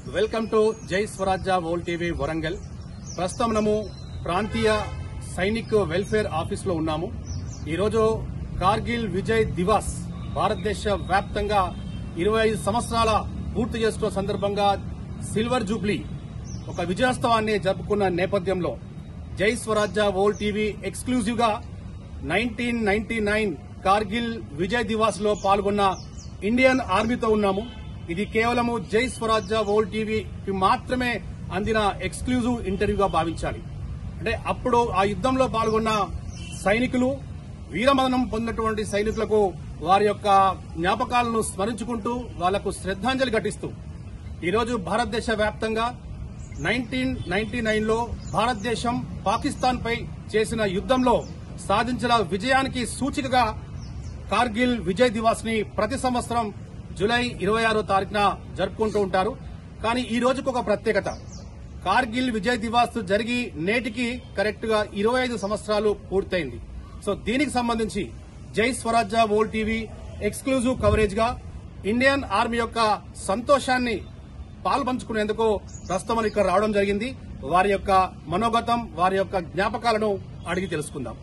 welcome to జై స్వరాజ్య వోల్ TV Warangal ప్రస్తుతం మనము ప్రాంతీయ సైనిక్ వెల్ఫేర్ ఆఫీస్ లో ఉన్నాము ఈరోజు కార్గిల్ విజయ్ దివాస్ భారతదేశ వ్యాప్తంగా ఇరవై ఐదు సంవత్సరాల పూర్తి చేసుకున్న సందర్భంగా సిల్వర్ జూబ్లీ ఒక విజయోత్సవాన్ని జరుపుకున్న నేపథ్యంలో జై స్వరాజ్య వోల్ టీవీ ఎక్స్క్లూజివ్ గా nineteen ninety nine Kargil Vijay Diwas లో పాల్గొన్న ఇండియన్ ఆర్మీతో ఉన్నాము ఇది కేవలము జై స్వరాజ్య వరల్డ్ టీవీకి మాత్రమే అందిన ఎక్స్క్లూజివ్ ఇంటర్వ్యూగా భావించాలి అంటే అప్పుడు ఆ యుద్దంలో పాల్గొన్న సైనికులు వీరమరణం పొందినటువంటి సైనికులకు వారి యొక్క జ్ఞాపకాలను స్మరించుకుంటూ వాళ్లకు శ్రద్ధాంజలి ఘటిస్తూ ఈరోజు భారతదేశ వ్యాప్తంగా నైన్టీన్ నైన్టీ నైన్ లో భారతదేశం పాకిస్తాన్ పై చేసిన యుద్దంలో సాధించిన విజయానికి సూచికగా కార్గిల్ విజయ్ దివాస్ ని ప్రతి సంవత్సరం జూలై ఇరవై ఆరో తారీఖున జరుపుకుంటూ ఉంటారు కానీ ఈ రోజుకు ఒక ప్రత్యేకత కార్గిల్ విజయ్ దివాస్ జరిగి నేటికి కరెక్ట్ గా ఇరవై ఐదు సంవత్సరాలు పూర్తయింది సో దీనికి సంబంధించి జై స్వరాజ్య వోల్ టీవీ ఎక్స్క్లూజివ్ కవరేజ్ గా ఇండియన్ ఆర్మీ యొక్క సంతోషాన్ని పాల్పంచుకునేందుకు ప్రస్తుతం మనం ఇక్కడ రావడం జరిగింది వారి యొక్క మనోగతం వారి యొక్క జ్ఞాపకాలను అడిగి తెలుసుకుందాం